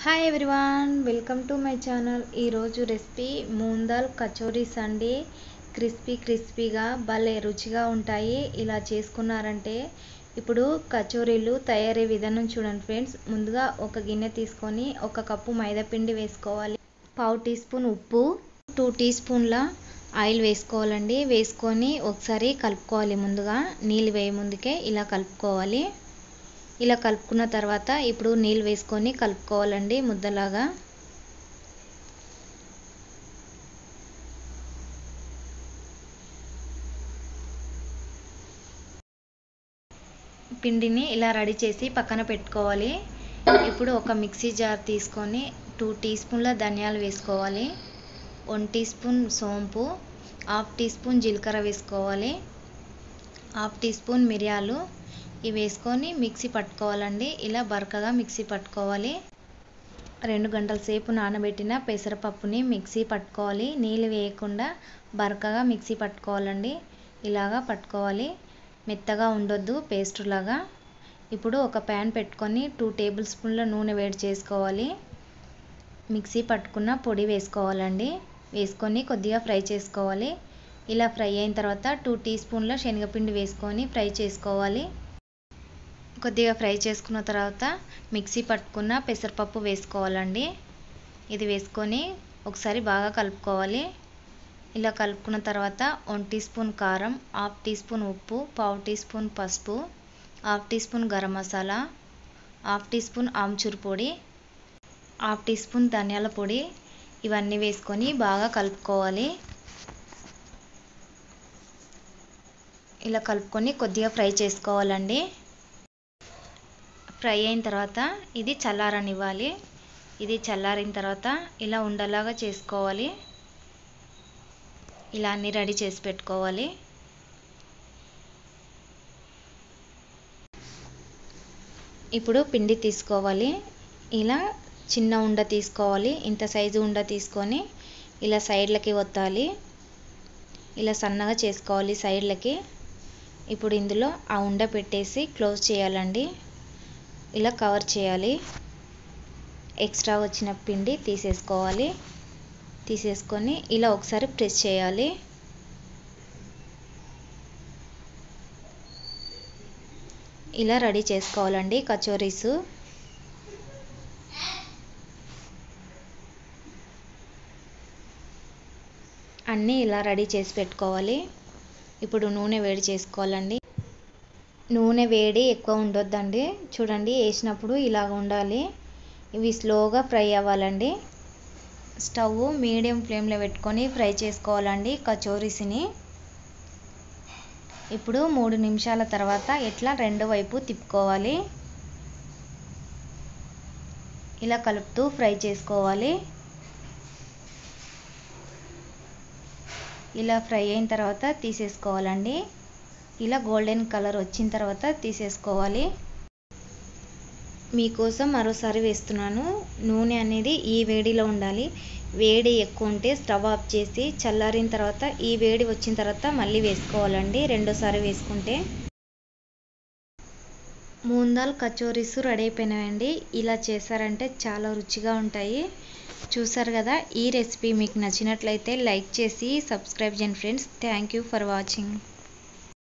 hi everyone welcome to my channel ఈరోజు recipe moong dal kachoris అండి crispy క్రిస్పీగా భలే రుచిగా ఉంటాయి ఇలా చేసుకున్నారంటే ఇప్పుడు కచోరీలు తయారీ విధానం చూడండి ఫ్రెండ్స్ ముందుగా ఒక గిన్నె తీసుకొని ఒక కప్పు మైదా పిండి వేసుకోవాలి పావు టీ స్పూన్ ఉప్పు టూ టీ స్పూన్ల ఆయిల్ వేసుకోవాలండి వేసుకొని ఒకసారి కలుపుకోవాలి ముందుగా నీళ్ళు వేయ ముందుకే ఇలా కలుపుకోవాలి ఇలా కలుపుకున్న తర్వాత ఇప్పుడు నీళ్ళు వేసుకొని కలుపుకోవాలండి ముద్దలాగా పిండిని ఇలా రెడీ చేసి పక్కన పెట్టుకోవాలి ఇప్పుడు ఒక మిక్సీ జార్ తీసుకొని టూ టీ స్పూన్ల ధనియాలు వేసుకోవాలి వన్ టీ స్పూన్ సోంపు హాఫ్ టీ స్పూన్ జీలకర్ర వేసుకోవాలి హాఫ్ టీ స్పూన్ మిరియాలు ఇవి వేసుకొని మిక్సీ పట్టుకోవాలండి ఇలా బరకగా మిక్సీ పట్టుకోవాలి రెండు గంటల సేపు నానబెట్టిన పెసరపప్పుని మిక్సీ పట్టుకోవాలి నీళ్ళు వేయకుండా బరకగా మిక్సీ పట్టుకోవాలండి ఇలాగా పట్టుకోవాలి మెత్తగా ఉండొద్దు పేస్ట్ లాగా ఇప్పుడు ఒక ప్యాన్ పెట్టుకొని టూ టేబుల్ స్పూన్ల నూనె వేడి చేసుకోవాలి మిక్సీ పట్టుకున్న పొడి వేసుకోవాలండి వేసుకొని కొద్దిగా ఫ్రై చేసుకోవాలి ఇలా ఫ్రై అయిన తర్వాత టూ టీ స్పూన్ల శనగపిండి వేసుకొని ఫ్రై చేసుకోవాలి కొద్దిగా ఫ్రై చేసుకున్న తర్వాత మిక్సీ పట్టుకున్న పెసరపప్పు వేసుకోవాలండి ఇది వేసుకొని ఒకసారి బాగా కలుపుకోవాలి ఇలా కలుపుకున్న తర్వాత వన్ టీ స్పూన్ కారం హాఫ్ టీ స్పూన్ ఉప్పు పావు టీ స్పూన్ పసుపు half teaspoon garam masala half teaspoon ఆమ్చూర్ పొడి హాఫ్ టీ స్పూన్ ధనియాల పొడి ఇవన్నీ వేసుకొని బాగా కలుపుకోవాలి ఇలా కలుపుకొని కొద్దిగా ఫ్రై చేసుకోవాలండి ఫ్రై అయిన తర్వాత ఇది చల్లారనివ్వాలి ఇది చల్లారిన తర్వాత ఇలా ఉండలాగా చేసుకోవాలి ఇలా అన్నీ రెడీ చేసి పెట్టుకోవాలి ఇప్పుడు పిండి తీసుకోవాలి ఇలా చిన్న ఉండ తీసుకోవాలి ఇంత సైజు ఉండ తీసుకొని ఇలా సైడ్లకి ఒత్తాలి ఇలా సన్నగా చేసుకోవాలి సైడ్లకి ఇప్పుడు ఇందులో ఆ ఉండ పెట్టేసి క్లోజ్ చేయాలండి ఇలా కవర్ చేయాలి ఎక్స్ట్రా వచ్చిన పిండి తీసేసుకోవాలి తీసేసుకొని ఇలా ఒకసారి ప్రెస్ చేయాలి ఇలా రెడీ చేసుకోవాలండి కచోరీస్ అన్నీ ఇలా రెడీ చేసి పెట్టుకోవాలి ఇప్పుడు నూనె వేడి చేసుకోవాలండి నూనె వేడి ఎక్కువ ఉండొద్దండి చూడండి వేసినప్పుడు ఇలాగ ఉండాలి ఇవి స్లోగా ఫ్రై అవ్వాలండి స్టవ్ మీడియం ఫ్లేమ్లో పెట్టుకొని ఫ్రై చేసుకోవాలండి కచోరీస్ని ఇప్పుడు మూడు నిమిషాల తర్వాత ఇట్లా రెండు వైపు తిప్పుకోవాలి ఇలా కలుపుతూ ఫ్రై చేసుకోవాలి ఇలా ఫ్రై అయిన తర్వాత తీసేసుకోవాలండి ఇలా గోల్డెన్ కలర్ వచ్చిన తర్వాత తీసేసుకోవాలి మీకోసం మరోసారి వేస్తున్నాను నూనె అనేది ఈ వేడిలో ఉండాలి వేడి ఎక్కువ ఉంటే స్టవ్ ఆఫ్ చేసి చల్లారిన తర్వాత ఈ వేడి వచ్చిన తర్వాత మళ్ళీ వేసుకోవాలండి రెండోసారి వేసుకుంటే మూందాల్ కచోరీస్ రెడీ అయిపోయినాయండి ఇలా చేశారంటే చాలా రుచిగా ఉంటాయి చూసారు కదా ఈ రెసిపీ మీకు నచ్చినట్లయితే లైక్ చేసి సబ్స్క్రైబ్ చేయండి friends thank you for watching